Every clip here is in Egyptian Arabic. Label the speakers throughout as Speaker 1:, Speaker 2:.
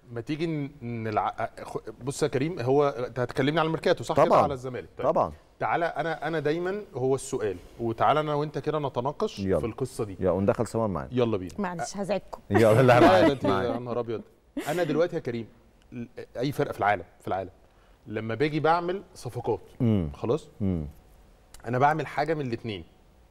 Speaker 1: ما تيجي ن- نلع... خ- بص يا كريم هو انت هتكلمني على الميركاتو صح
Speaker 2: طبعاً.
Speaker 1: كده على الزمالك طيب.
Speaker 2: طبعا
Speaker 1: تعالى انا انا دايما هو السؤال وتعالى انا وانت كده نتناقش
Speaker 2: يلا.
Speaker 1: في القصه دي
Speaker 2: يا وندخل سمر معانا
Speaker 1: يلا بينا
Speaker 3: معلش هزعجكم
Speaker 2: يلا لا
Speaker 1: لا
Speaker 2: معاك،
Speaker 1: ده انت
Speaker 2: معاك.
Speaker 1: يا نهار ابيض انا دلوقتي يا كريم ل- اي فرقه في العالم في العالم لما باجي بعمل صفقات
Speaker 2: مم.
Speaker 1: خلاص
Speaker 2: مم.
Speaker 1: انا بعمل حاجه من الاثنين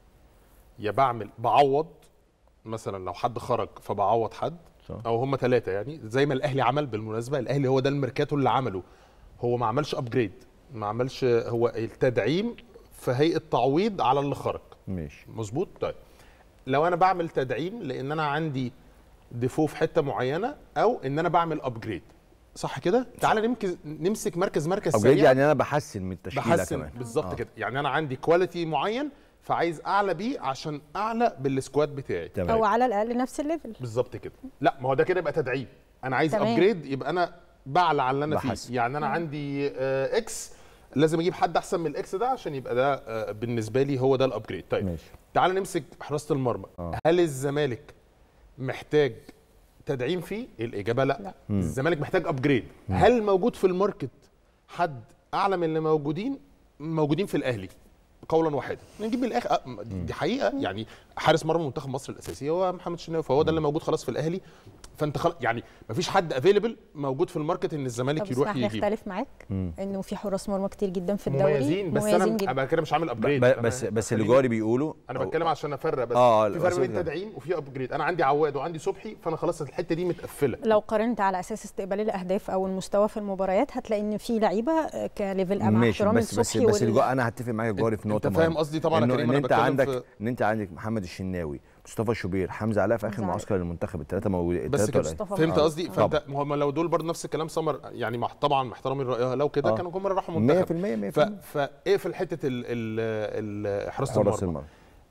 Speaker 1: يا بعمل بعوض مثلا لو حد خرج فبعوض حد
Speaker 2: صح.
Speaker 1: او هم ثلاثه يعني زي ما الاهلي عمل بالمناسبه الاهلي هو ده الميركاتو اللي عمله هو ما عملش ابجريد ما عملش هو التدعيم في هيئه تعويض على اللي خرج
Speaker 2: ماشي
Speaker 1: مظبوط طيب لو انا بعمل تدعيم لان انا عندي ديفو في حته معينه او ان انا بعمل ابجريد صح كده تعالى نمكز نمسك مركز مركز
Speaker 2: ابجريد
Speaker 1: سريع
Speaker 2: يعني انا بحسن من التشكيله
Speaker 1: بحسن
Speaker 2: كمان
Speaker 1: بالظبط
Speaker 2: آه.
Speaker 1: كده يعني انا عندي كواليتي معين فعايز اعلى بيه عشان اعلى بالسكواد بتاعي
Speaker 3: او
Speaker 2: تمام
Speaker 3: على الاقل نفس الليفل
Speaker 1: بالظبط كده لا ما هو ده كده يبقى تدعيم انا عايز
Speaker 3: تمام.
Speaker 1: ابجريد يبقى انا بعلى على اللي انا
Speaker 2: بحسن.
Speaker 1: فيه يعني انا عندي آه اكس لازم اجيب حد احسن من الاكس ده عشان يبقى ده آه بالنسبه لي هو ده الابجريد طيب
Speaker 2: ماشي.
Speaker 1: تعال نمسك حراسه المرمى
Speaker 2: آه.
Speaker 1: هل الزمالك محتاج تدعيم فيه الاجابه لا,
Speaker 3: لا.
Speaker 1: الزمالك محتاج ابجريد هل موجود في الماركت حد اعلى من اللي موجودين موجودين في الاهلي قولا واحدا نجيب من الاخر آه، دي حقيقه يعني حارس مرمى منتخب مصر الاساسي هو محمد شناوي فهو ده اللي موجود خلاص في الاهلي فانت خلاص يعني مفيش حد افيلبل موجود في الماركت ان
Speaker 3: طب
Speaker 1: الزمالك يروح
Speaker 3: اسمح لي
Speaker 1: يجيب
Speaker 3: اختلف معاك انه في حراس مرمى كتير جدا في الدوري
Speaker 1: مميزين بس
Speaker 3: مميزين
Speaker 1: انا
Speaker 3: جدا
Speaker 1: ابقى كده مش عامل ابجريد
Speaker 2: ب- بس بس اللي جواري بيقولوا
Speaker 1: انا بتكلم عشان افرق بس
Speaker 2: آه،
Speaker 1: في فرق
Speaker 2: بس
Speaker 1: بين
Speaker 2: كده.
Speaker 1: تدعيم وفي ابجريد انا عندي عواد وعندي صبحي فانا خلاص الحته دي متقفله
Speaker 3: لو قارنت على اساس استقبال الاهداف او المستوى في المباريات هتلاقي ان في لعيبه آه، كليفل مع
Speaker 2: ماشي
Speaker 3: احترامي
Speaker 2: بس بس
Speaker 3: لصبحي
Speaker 2: بس
Speaker 3: وال-
Speaker 2: اللي جوا- انا هتفق معاك جواري في نقطه
Speaker 1: انت فاهم
Speaker 2: مهمة.
Speaker 1: قصدي طبعا يا
Speaker 2: إنه-
Speaker 1: كريم
Speaker 2: ان
Speaker 1: انا
Speaker 2: انت
Speaker 1: بتكلم
Speaker 2: عندك
Speaker 1: في
Speaker 2: ان انت عندك محمد الشناوي مصطفى شوبير حمزه علاء في اخر
Speaker 3: حمزة علاء.
Speaker 2: معسكر للمنتخب الثلاثه موجودين
Speaker 1: بس
Speaker 2: التلاتة
Speaker 1: كده
Speaker 2: قليل.
Speaker 3: مصطفى
Speaker 1: فهمت
Speaker 3: آه.
Speaker 1: قصدي
Speaker 3: آه.
Speaker 1: فانت ما هم لو دول برضه نفس الكلام سمر يعني مع طبعا مع احترامي لرايها لو كده
Speaker 2: آه.
Speaker 1: كانوا كل مره راحوا
Speaker 2: 100%
Speaker 1: منتخب
Speaker 2: 100%
Speaker 1: ف فاقفل حته ال ال ال حراسه
Speaker 2: حراس
Speaker 1: المرمى
Speaker 2: المرمى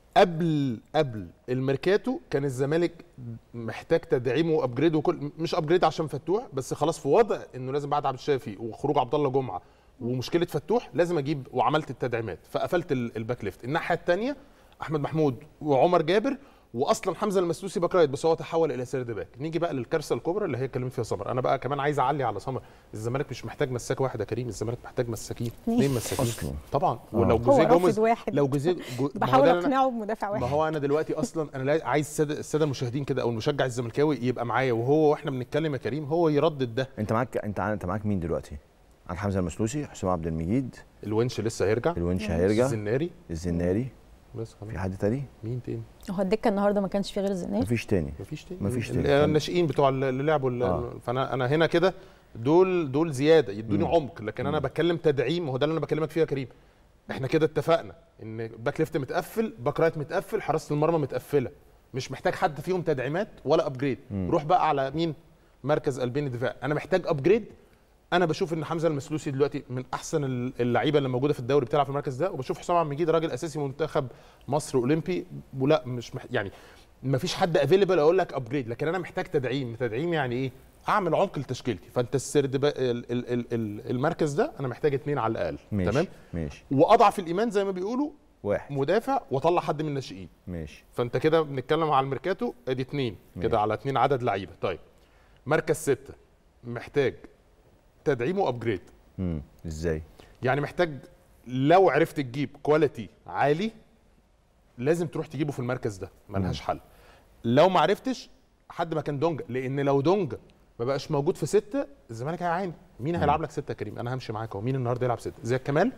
Speaker 1: قبل قبل الميركاتو كان الزمالك محتاج تدعيم وابجريد وكل مش ابجريد عشان فتوح بس خلاص في وضع انه لازم بعد عبد الشافي وخروج عبد الله جمعه ومشكله فتوح لازم اجيب وعملت التدعيمات فقفلت ال- الباك ليفت الناحيه الثانيه احمد محمود وعمر جابر واصلا حمزه المسلوسي باك رايت بس هو تحول الى سيرد باك نيجي بقى للكارثه الكبرى اللي هي اتكلمت فيها سمر انا بقى كمان عايز اعلي على سمر الزمالك مش محتاج مساك واحد يا كريم الزمالك محتاج مساكين اثنين مساكين
Speaker 2: أصلاً.
Speaker 1: طبعا ولو
Speaker 3: هو
Speaker 1: جوزيه
Speaker 3: رافض
Speaker 1: جوميز
Speaker 3: واحد.
Speaker 1: لو جوزيه جو ما هو
Speaker 3: بحاول
Speaker 1: ده اللي أنا-
Speaker 3: اقنعه بمدافع
Speaker 1: ما
Speaker 3: واحد
Speaker 1: هو انا دلوقتي اصلا انا لا- عايز الساده الساده المشاهدين كده او المشجع الزملكاوي يبقى معايا وهو واحنا بنتكلم يا كريم هو يردد ده
Speaker 2: انت معاك انت انت معاك مين دلوقتي؟ عن حمزه المسلوسي حسام عبد المجيد
Speaker 1: الونش لسه هيرجع
Speaker 2: الونش هيرجع
Speaker 1: الزناري
Speaker 2: الزناري
Speaker 1: بس خلاص
Speaker 2: في حد تاني؟
Speaker 1: مين تاني
Speaker 3: هو الدكه النهارده ما كانش في غير الزناد
Speaker 2: مفيش تاني
Speaker 1: مفيش تاني
Speaker 2: مفيش تاني.
Speaker 1: ال- الناشئين بتوع اللي لعبوا ال-
Speaker 2: آه.
Speaker 1: فانا انا هنا كده دول دول زياده يدوني عمق لكن انا بتكلم تدعيم هو ده اللي انا بكلمك فيه يا كريم احنا كده اتفقنا ان باك ليفت متقفل باك رايت متقفل حراسه المرمى متقفله مش محتاج حد فيهم تدعيمات ولا ابجريد روح بقى على مين مركز قلبين الدفاع انا محتاج ابجريد انا بشوف ان حمزه المسلوسي دلوقتي من احسن ال- اللعيبه اللي موجوده في الدوري بتلعب في المركز ده وبشوف حسام عبد المجيد راجل اساسي منتخب مصر اولمبي ولا مش مح... يعني ما فيش حد افيلبل اقول لك ابجريد لكن انا محتاج تدعيم تدعيم يعني ايه اعمل عمق لتشكيلتي فانت السرد بقى ال... ال... ال... ال... المركز ده انا محتاج اتنين على الاقل
Speaker 2: ماشي
Speaker 1: تمام
Speaker 2: ماشي
Speaker 1: واضعف الايمان زي ما بيقولوا
Speaker 2: واحد
Speaker 1: مدافع واطلع حد من الناشئين
Speaker 2: ماشي
Speaker 1: فانت كده بنتكلم على الميركاتو ادي اتنين
Speaker 2: ماشي.
Speaker 1: كده على اتنين عدد لعيبه طيب مركز ستة محتاج تدعيم وابجريد
Speaker 2: امم ازاي؟
Speaker 1: يعني محتاج لو عرفت تجيب كواليتي عالي لازم تروح تجيبه في المركز ده ملهاش حل لو ما عرفتش حد مكان دونجا لان لو دونجا ما بقاش موجود في ستة الزمالك هيعاني مين هيلعب لك ستة يا كريم انا همشي معاك اهو مين النهارده يلعب ستة زياد كمال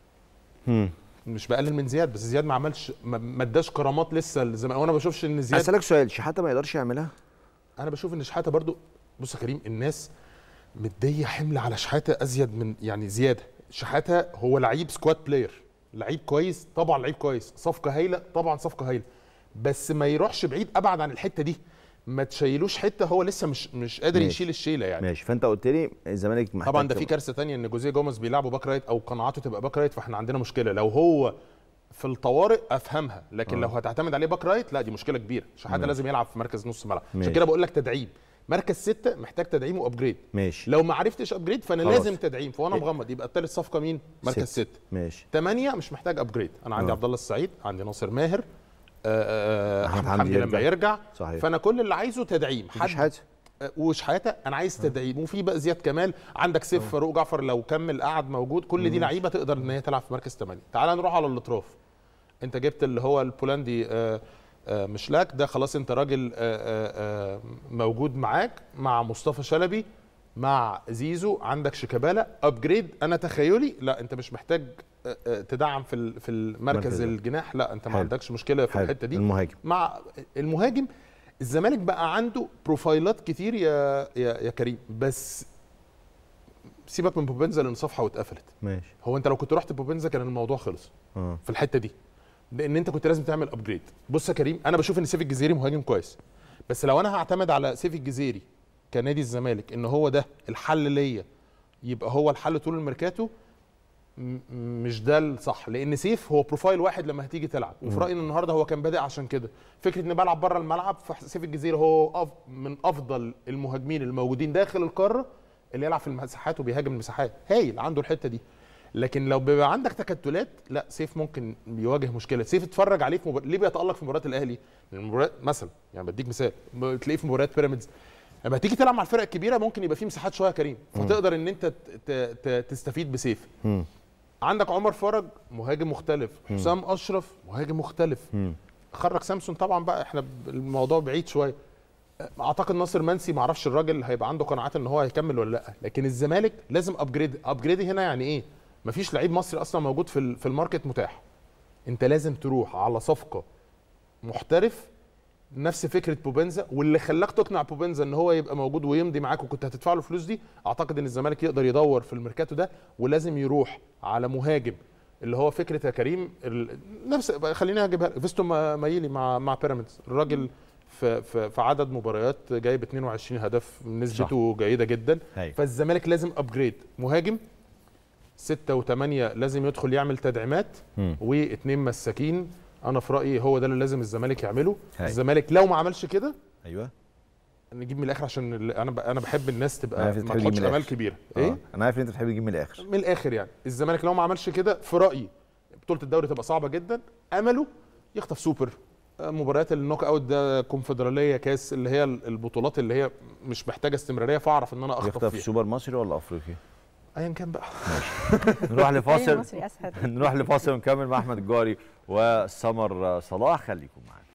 Speaker 2: امم
Speaker 1: مش بقلل من زياد بس زياد ما عملش ما- ما اداش كرامات لسه للزمالك وانا ما بشوفش ان زياد
Speaker 2: اسالك سؤال شحاته ما يقدرش يعملها؟
Speaker 1: انا بشوف ان شحاته برضو بص يا كريم الناس مديه حمل على شحاته ازيد من يعني زياده شحاته هو لعيب سكواد بلاير لعيب كويس طبعا لعيب كويس صفقه هايله طبعا صفقه هايله بس ما يروحش بعيد ابعد عن الحته دي ما تشيلوش حته هو لسه مش مش قادر
Speaker 2: ماشي.
Speaker 1: يشيل الشيله يعني
Speaker 2: ماشي فانت قلت لي الزمالك محتاج
Speaker 1: طبعا ده في
Speaker 2: كم-
Speaker 1: كارثه تانية ان جوزيه جوميز بيلعبوا باك رايت او قناعاته تبقى باك رايت فاحنا عندنا مشكله لو هو في الطوارئ افهمها لكن
Speaker 2: آه.
Speaker 1: لو هتعتمد عليه باك رايت لا دي مشكله كبيره شحاته
Speaker 2: ماشي.
Speaker 1: لازم يلعب في مركز نص ملعب
Speaker 2: ماشي.
Speaker 1: عشان كده بقول لك تدعيم مركز ستة محتاج تدعيم وابجريد
Speaker 2: ماشي
Speaker 1: لو ما عرفتش ابجريد فانا
Speaker 2: خلاص.
Speaker 1: لازم تدعيم فانا
Speaker 2: إيه.
Speaker 1: مغمض يبقى الثالث صفقه مين مركز
Speaker 2: ستة.
Speaker 1: ستة
Speaker 2: ماشي
Speaker 1: ثمانية مش محتاج ابجريد انا عندي
Speaker 2: آه.
Speaker 1: عبد الله السعيد عندي ناصر ماهر آه، آه،
Speaker 2: أحمد
Speaker 1: احمد
Speaker 2: حمدي
Speaker 1: حمدي لما
Speaker 2: يرجع.
Speaker 1: يرجع
Speaker 2: صحيح
Speaker 1: فانا كل اللي عايزه تدعيم
Speaker 2: مفيش
Speaker 1: حد
Speaker 2: حاجه
Speaker 1: آه، وشحاته انا عايز تدعيم وفي بقى زياد كمال عندك سيف فاروق جعفر لو كمل قعد موجود كل دي لعيبه تقدر ان هي تلعب في مركز 8 تعال نروح على الاطراف انت جبت اللي هو البولندي آه، آه، مشلاك ده خلاص انت راجل آه، آه، آه، موجود معاك مع مصطفى شلبي مع زيزو عندك شيكابالا ابجريد انا تخيلي لا انت مش محتاج آه، آه، تدعم في ال- في المركز
Speaker 2: مركز ده.
Speaker 1: الجناح لا انت ما
Speaker 2: حلو.
Speaker 1: عندكش مشكله في
Speaker 2: حلو.
Speaker 1: الحته دي
Speaker 2: المهاجم
Speaker 1: مع المهاجم الزمالك بقى عنده بروفايلات كتير يا يا, يا كريم بس سيبك من بوبنزا لان صفحه واتقفلت
Speaker 2: ماشي
Speaker 1: هو انت لو كنت رحت بوبنزا كان الموضوع خلص
Speaker 2: اه
Speaker 1: في الحته دي لان انت كنت لازم تعمل ابجريد بص يا كريم انا بشوف ان سيف الجزيري مهاجم كويس بس لو انا هعتمد على سيف الجزيري كنادي الزمالك ان هو ده الحل ليا يبقى هو الحل طول الميركاتو م- مش ده الصح لان سيف هو بروفايل واحد لما هتيجي تلعب وفي رايي ان النهارده هو كان بادئ عشان كده فكره اني بلعب بره الملعب فسيف الجزيري هو أف- من افضل المهاجمين الموجودين داخل القاره اللي يلعب في المساحات وبيهاجم المساحات هايل عنده الحته دي لكن لو بيبقى عندك تكتلات لا سيف ممكن بيواجه مشكله سيف اتفرج عليه في مبار... ليه بيتالق في مباريات الاهلي لان المباريات مثلا يعني بديك مثال ب- تلاقيه في مباريات بيراميدز لما تيجي تلعب مع الفرق الكبيره ممكن يبقى فيه مساحات شويه يا كريم فتقدر ان انت ت... ت... ت... تستفيد بسيف
Speaker 2: مم.
Speaker 1: عندك عمر فرج مهاجم مختلف حسام اشرف مهاجم مختلف
Speaker 2: مم.
Speaker 1: خرج سامسون طبعا بقى احنا ب- الموضوع بعيد شويه اعتقد ناصر منسي ما اعرفش الراجل هيبقى عنده قناعات ان هو هيكمل ولا لا لكن الزمالك لازم ابجريد ابجريد هنا يعني ايه مفيش لعيب مصري اصلا موجود في ال- في الماركت متاح انت لازم تروح على صفقه محترف نفس فكره بوبنزا واللي خلاك تقنع بوبنزا ان هو يبقى موجود ويمضي معاك وكنت هتدفع له الفلوس دي اعتقد ان الزمالك يقدر يدور في الميركاتو ده ولازم يروح على مهاجم اللي هو فكره يا كريم ال... نفس خليني اجيبها لك. فيستو ما- مايلي مع مع بيراميدز الراجل في, في, في عدد مباريات جايب 22 هدف نسبته جيده جدا
Speaker 2: هاي.
Speaker 1: فالزمالك لازم ابجريد مهاجم ستة وثمانية لازم يدخل يعمل تدعيمات
Speaker 2: مم.
Speaker 1: واثنين مساكين انا في رايي هو ده اللي لازم الزمالك يعمله
Speaker 2: هاي.
Speaker 1: الزمالك لو ما عملش كده
Speaker 2: ايوه
Speaker 1: نجيب من الاخر عشان ال- انا ب- انا بحب الناس تبقى
Speaker 2: عارف
Speaker 1: ما
Speaker 2: تحب تجيب
Speaker 1: تحطش
Speaker 2: من
Speaker 1: امال
Speaker 2: الآخر.
Speaker 1: كبيره
Speaker 2: ايه
Speaker 1: ايه
Speaker 2: انا عارف ان انت بتحب تجيب من الاخر
Speaker 1: من الاخر يعني الزمالك لو ما عملش كده في رايي بطوله الدوري تبقى صعبه جدا امله يخطف سوبر آه، مباريات النوك اوت ده كونفدراليه كاس اللي هي ال- البطولات اللي هي مش محتاجه استمراريه فاعرف ان انا اخطف
Speaker 2: يخطف
Speaker 1: فيها
Speaker 2: سوبر مصري ولا افريقي
Speaker 1: ايا كان بقى
Speaker 2: نروح
Speaker 3: أي
Speaker 2: لفاصل
Speaker 3: مصري اسهل
Speaker 2: نروح لفاصل ونكمل مع احمد الجاري وسمر صلاح خليكم معانا